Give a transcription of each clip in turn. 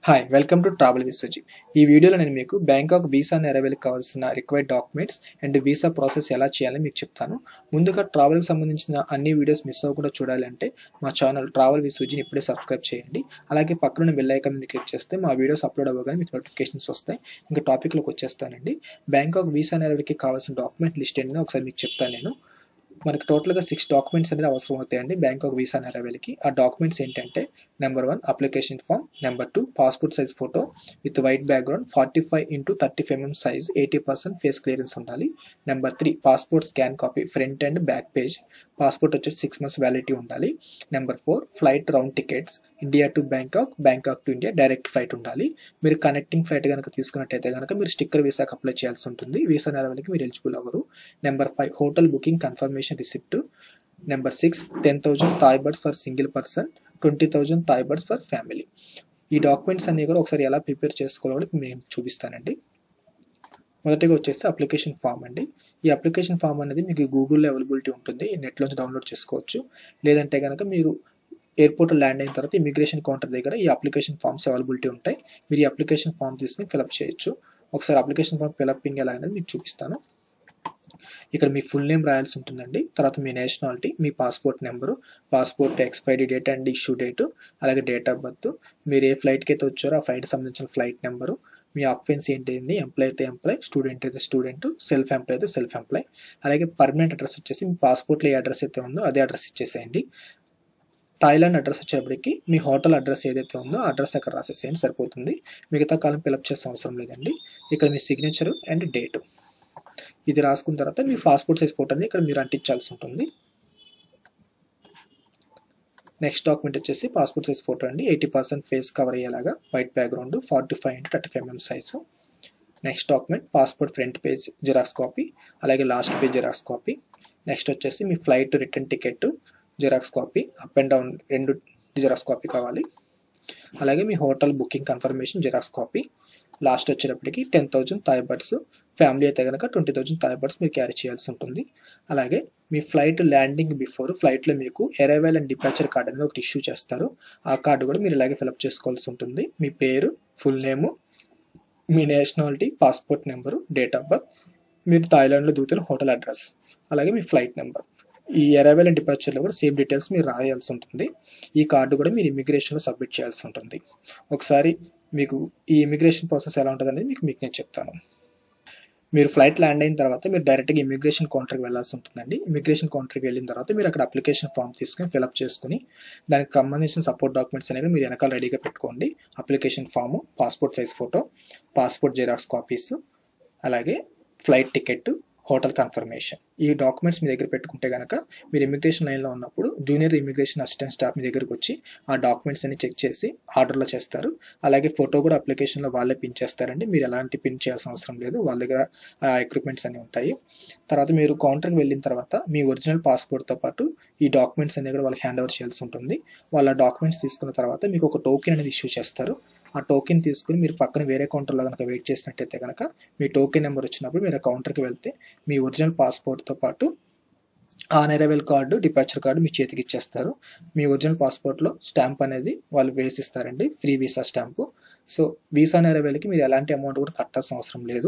hi welcome to travel with Suji ఈ వీడియోలో నేను మీకు బ్యాంకాక్ వీసా నెరవేర్కి కావాల్సిన required documents and visa process ఎలా చేయాలని మీకు చెప్తాను ముందుగా ట్రావెల్కి సంబంధించిన అన్ని వీడియోస్ మిస్ అవ్వకుండా చూడాలంటే మా ఛానల్ ట్రావెల్ విత్ సుజీని ఇప్పుడే సబ్స్క్రైబ్ చేయండి అలాగే పక్కన బెల్ ఐకాన్ మీద క్లిక్ చేస్తే మా వీడియోస్ అప్లోడ్ అవ్వగానే మీకు నోటిఫికేషన్స్ వస్తాయి ఇంకా టాపిక్లోకి వచ్చేస్తానండి బ్యాంకాక్ వీసా నెరవేర్కి కావాల్సిన డాక్యుమెంట్ లిస్ట్ ఏంటో ఒకసారి మీకు చెప్తాను నేను మనకి టోటల్గా సిక్స్ డాక్యుమెంట్స్ అనేది అవసరం అవుతాయండి బ్యాంకాక్ వీసా నెరవేర్కి ఆ డాక్యుమెంట్స్ ఏంటంటే number one application form number two passport size photo with white background forty five into thirty five mm size eighty percent face clearance ఉండాలి number three passport scan copy front and back page passport వచ్చేసి six months validity ఉండాలి number four flight round tickets India to Bangkok Bangkok to India direct flight ఉండాలి మీరు connecting flight కనుక తీసుకున్నట్టయితే కనుక మీరు sticker వీసాకి apply చేయాల్సి ఉంటుంది వీసా నెరవేర్కి మీరు ఎలిజిబుల్ అవ్వరు number five hotel booking confirmation receipt number six ten thousand Thai bahts for single person twenty thousand Thai bahts for family ఈ డాక్యుమెంట్స్ అన్ని కూడా ఒకసారి ఎలా ప్రిపేర్ చేసుకోవాలో నేను చూపిస్తానండి మొదటిగా వచ్చేసి అప్లికేషన్ ఫామ్ అండి ఈ అప్లికేషన్ ఫామ్ అనేది మీకు గూగుల్లో అవైలబిలిటీ ఉంటుంది నెట్లోంచి డౌన్లోడ్ చేసుకోవచ్చు లేదంటే కనుక మీరు ఎయిర్పోర్ట్ ల్యాండ్ అయిన తర్వాత ఇమిగ్రేషన్ కౌంటర్ దగ్గర ఈ అప్లికేషన్ ఫామ్స్ అవైలబిలిటీ ఉంటాయి మీరు ఈ అప్లికేషన్ ఫామ్ తీసుకుని ఫిలప్ చేయొచ్చు ఒకసారి అప్లికేషన్ ఫామ్ ఫిలపింగ్ ఎలా అనేది మీకు చూపిస్తాను ఇక్కడ మీ ఫుల్ నేమ్ రాయాల్సి ఉంటుందండి తర్వాత మీ నేషనాలిటీ మీ passport number passport expiry date and issue date అలాగే డేట్ ఆఫ్ బర్త్ మీరు ఏ ఫ్లైట్కి అయితే వచ్చారో ఆ ఫ్లైట్ సంబంధించిన ఫ్లైట్ నెంబరు మీ ఆక్యుపెన్సీ ఏంటి ఎంప్లాయ్ అయితే ఎంప్లాయ్ స్టూడెంట్ అయితే స్టూడెంట్ సెల్ఫ్ ఎంప్లాయ్ అయితే సెల్ఫ్ ఎంప్లాయ్ అలాగే పర్మనెంట్ అడ్రస్ వచ్చేసి మీ పాస్పోర్ట్లో ఏ అడ్రస్ అయితే ఉందో అదే అడ్రస్ ఇచ్చేసేయండి థాయిలాండ్ అడ్రస్ వచ్చేటప్పటికి మీ హోటల్ అడ్రస్ ఏదైతే ఉందో ఆ అడ్రస్ అక్కడ రాసేసేయండి సరిపోతుంది మిగతా కాలం ఫిలప్ చేసే అవసరం లేదండి ఇక్కడ మీ సిగ్నేచర్ అండ్ డేటు ఇది రాసుకున్న తర్వాత మీ పాస్పోర్ట్ సైజ్ ఫోటో అనేది ఇక్కడ మీరు అంటించాల్సి ఉంటుంది నెక్స్ట్ డాక్యుమెంట్ వచ్చేసి పాస్పోర్ట్ సైజ్ ఫోటో అండి ఎయిటీ పర్సెంట్ ఫేస్ కవర్ అయ్యేలాగా white background forty five into thirty five mm size next document passport front page xerox copy అలాగే last page xerox copy next వచ్చేసి మీ flight return ticket xerox copy up and down రెండు xerox copy కావాలి అలాగే మీ hotel booking confirmation xerox copy last వచ్చేటప్పటికి ten thousand Thai bahts family అయితే కనుక ట్వంటీ థౌజండ్ థాయ్ బర్డ్స్ మీరు క్యారీ చేయాల్సి ఉంటుంది అలాగే మీ ఫ్లైట్ ల్యాండింగ్ బిఫోర్ ఫ్లైట్లో మీకు అరైవల్ అండ్ డిపాచర్ కార్డ్ అనేది ఒకటి ఇష్యూ చేస్తారు ఆ కార్డు కూడా మీరు ఇలాగే ఫిలప్ చేసుకోవాల్సి ఉంటుంది మీ పేరు ఫుల్ నేము మీ nationality passport number date of birth మీరు థాయిలాండ్లో దిగుతున్న హోటల్ అడ్రస్ అలాగే మీ ఫ్లైట్ నెంబర్ ఈ అరైవల్ అండ్ డిపార్చర్లో కూడా సేమ్ డీటెయిల్స్ మీరు రాయాల్సి ఉంటుంది ఈ కార్డు కూడా మీరు ఇమిగ్రేషన్లో సబ్మిట్ చేయాల్సి ఉంటుంది ఒకసారి మీకు ఈ ఇమిగ్రేషన్ ప్రాసెస్ ఎలా ఉంటుంది అనేది మీకు మీకు నేను చెప్తాను మీరు ఫ్లైట్ ల్యాండ్ అయిన తర్వాత మీరు డైరెక్ట్గా ఇమిగ్రేషన్ కౌంటర్కి వెళ్ళాల్సి ఉంటుందండి ఇమిగ్రేషన్ కౌంటర్కి వెళ్ళిన తర్వాత మీరు అక్కడ అప్లికేషన్ ఫామ్ తీసుకొని ఫిలప్ చేసుకుని దానికి సంబంధించిన సపోర్ట్ డాక్యుమెంట్స్ అనేవి మీరు వెనకాల రెడీగా పెట్టుకోండి application form passport size photo passport xerox copies అలాగే ఫ్లైట్ టికెట్ హోటల్ కన్ఫర్మేషన్ ఈ డాక్యుమెంట్స్ మీ దగ్గర పెట్టుకుంటే కనుక మీరు ఇమిగ్రేషన్ లైన్లో ఉన్నప్పుడు జూనియర్ ఇమిగ్రేషన్ అసిస్టెంట్ స్టాఫ్ మీ దగ్గరకు వచ్చి ఆ డాక్యుమెంట్స్ అన్ని చెక్ చేసి ఆర్డర్లో చేస్తారు అలాగే ఫోటో కూడా అప్లికేషన్లో వాళ్ళే పిన్ చేస్తారండి మీరు ఎలాంటి పిన్ చేయాల్సిన అవసరం లేదు వాళ్ళ దగ్గర ఆ ఎక్విప్మెంట్స్ అన్ని ఉంటాయి తర్వాత మీరు కౌంటర్కి వెళ్ళిన తర్వాత మీ ఒరిజినల్ పాస్పోర్ట్తో పాటు ఈ డాక్యుమెంట్స్ అన్ని కూడా వాళ్ళకి హ్యాండ్ ఓవర్ చేయాల్సి ఉంటుంది వాళ్ళ డాక్యుమెంట్స్ తీసుకున్న తర్వాత మీకు ఒక టోకెన్ అనేది ఇష్యూ చేస్తారు ఆ టోకెన్ తీసుకుని మీరు పక్కన వేరే కౌంటర్లో కనుక వెయిట్ చేసినట్టయితే కనుక మీ టోకెన్ నెంబర్ వచ్చినప్పుడు మీరు ఆ కౌంటర్కి వెళ్తే మీ ఒరిజినల్ పాస్పోర్ట్తో పాటు ఆ నెరవేల్ కార్డు డిపార్చర్ కార్డు మీ చేతికి ఇచ్చేస్తారు మీ ఒరిజినల్ పాస్పోర్ట్లో స్టాంప్ అనేది వాళ్ళు వేసిస్తారండి free visa stamp so visa నెరవేల్కి మీరు ఎలాంటి అమౌంట్ కూడా కట్టాల్సిన అవసరం లేదు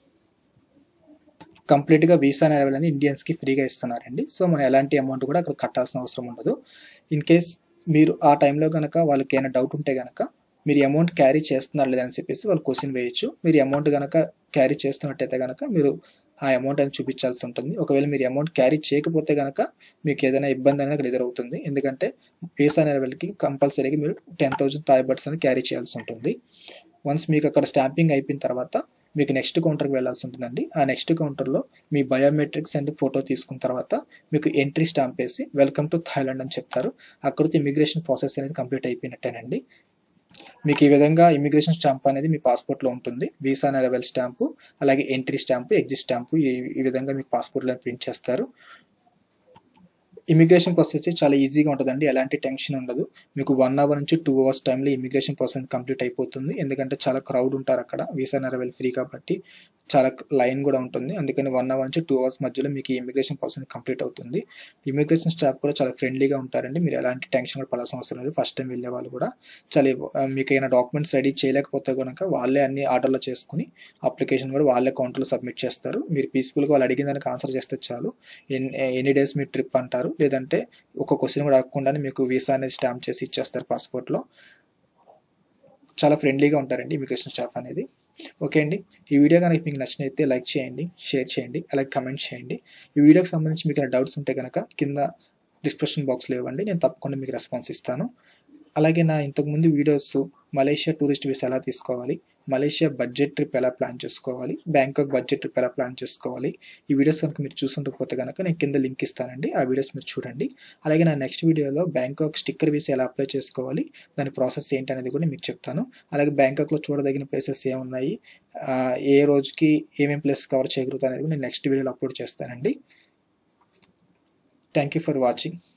కంప్లీట్గా వీసా నెరవేల్ అనేది ఇండియన్స్కి ఫ్రీగా ఇస్తున్నారండి సో మనం ఎలాంటి అమౌంట్ కూడా అక్కడ కట్టాల్సిన అవసరం ఉండదు ఇన్ కేస్ మీరు ఆ టైంలో కనుక వాళ్ళకి ఏమైనా డౌట్ ఉంటే కనుక మీరు అమౌంట్ క్యారీ చేస్తున్నారు లేదని చెప్పేసి వాళ్ళు క్వశ్చన్ వేయచ్చు మీరు అమౌంట్ కనుక క్యారీ చేస్తున్నట్టయితే కనుక మీరు ఆ అమౌంట్ అనేది చూపించాల్సి ఉంటుంది ఒకవేళ మీరు అమౌంట్ క్యారీ చేయకపోతే కనుక మీకు ఏదైనా ఇబ్బంది అనేది అక్కడ ఎదురవుతుంది ఎందుకంటే వీసా నెరవేల్కి కంపల్సరీగా మీరు టెన్ థౌసండ్ థాయ్ బర్డ్స్ అనేది క్యారీ చేయాల్సి ఉంటుంది వన్స్ మీకు అక్కడ స్టాంపింగ్ అయిపోయిన తర్వాత మీకు నెక్స్ట్ కౌంటర్కి వెళ్ళాల్సి ఉంటుందండి ఆ నెక్స్ట్ కౌంటర్లో మీ బయోమెట్రిక్స్ అండ్ ఫోటో తీసుకున్న తర్వాత మీకు ఎంట్రీ స్టాంప్ వేసి వెల్కమ్ టు థాయిలాండ్ అని చెప్తారు అక్కడితో ఇమిగ్రేషన్ ప్రాసెస్ అనేది కంప్లీట్ అయిపోయినట్టేనండి మీకు ఈ విధంగా ఇమిగ్రేషన్ స్టాంప్ అనేది మీ పాస్పోర్ట్లో ఉంటుంది వీసా నెరవెల్ స్టాంపు అలాగే ఎంట్రీ స్టాంపు ఎగ్జిట్ స్టాంపు ఈ ఈ విధంగా మీకు పాస్పోర్ట్లో ప్రింట్ చేస్తారు ఇమిగ్రేషన్ ప్రాసెస్ వచ్చి చాలా ఈజీగా ఉంటుందండి ఎలాంటి టెన్షన్ ఉండదు మీకు వన్ అవర్ నుంచి టూ అవర్స్ టైంలో ఇమిగ్రేషన్ ప్రాసెస్ కంప్లీట్ అయిపోతుంది ఎందుకంటే చాలా క్రౌడ్ ఉంటారు అక్కడ వీసా నెరవేల్ ఫ్రీ కాబట్టి చాలా లైన్ కూడా ఉంటుంది అందుకని వన్ అవర్ నుంచి టూ అవర్స్ మధ్యలో మీకు ఈ ఇమిగ్రేషన్ ప్రాసెస్ కంప్లీట్ అవుతుంది ఇమిగ్రేషన్ స్టాఫ్ కూడా చాలా ఫ్రెండ్లీగా ఉంటారండి మీరు ఎలాంటి టెన్షన్ కూడా పడాల్సిన అవసరం లేదు ఫస్ట్ టైం వెళ్ళే వాళ్ళు కూడా చాలా ఆ, మీకు ఏమైనా డాక్యుమెంట్స్ రెడీ చేయలేకపోతే కనుక వాళ్ళే అన్ని ఆర్డర్లో చేసుకుని అప్లికేషన్ కూడా వాళ్ళే కౌంటర్లో సబ్మిట్ చేస్తారు మీరు పీస్ఫుల్గా వాళ్ళు అడిగిన దానికి ఆన్సర్ చేస్తే చాలు ఎన్ ఎన్ని డేస్ మీ ట్రిప్ అంటారు లేదంటే ఒక క్వశ్చన్ కూడా అడగకుండానే మీకు వీసా అనేది స్టాంప్ చేసి ఇచ్చేస్తారు పాస్పోర్ట్లో చాలా ఫ్రెండ్లీగా ఉంటారండి ఇమిగ్రేషన్ స్టాఫ్ అనేది ఓకే అండి ఈ వీడియో కనుక మీకు నచ్చినైతే లైక్ చేయండి షేర్ చేయండి అలాగే కమెంట్ చేయండి ఈ వీడియోకి సంబంధించి మీకు డౌట్స్ ఉంటే కనుక కింద డిస్క్రిప్షన్ బాక్స్లో ఇవ్వండి నేను తప్పకుండా మీకు రెస్పాన్స్ ఇస్తాను అలాగే నా ఇంతకుముందు వీడియోస్ మలేషియా టూరిస్ట్ వీసా ఎలా తీసుకోవాలి మలేషియా బడ్జెట్ ట్రిప్ ఎలా ప్లాన్ చేసుకోవాలి బ్యాంకాక్ బడ్జెట్ ట్రిప్ ఎలా ప్లాన్ చేసుకోవాలి ఈ వీడియోస్ కనుక మీరు చూసుండకపోతే కనుక నేను కింద లింక్ ఇస్తానండి ఆ వీడియోస్ మీరు చూడండి అలాగే నా నెక్స్ట్ వీడియోలో బ్యాంకాక్ స్టిక్కర్ వీసా ఎలా అప్లై చేసుకోవాలి దాని ప్రాసెస్ ఏంటి అనేది కూడా మీకు చెప్తాను అలాగే బ్యాంకాక్లో చూడదగిన ప్లేసెస్ ఏమున్నాయి ఆ, ఏ రోజుకి ఏమేమి ప్లేసెస్ కవర్ చేయగలుగుతాను అనేది కూడా నేను నెక్స్ట్ వీడియోలో అప్లోడ్ చేస్తానండి థ్యాంక్ యూ ఫర్ వాచింగ్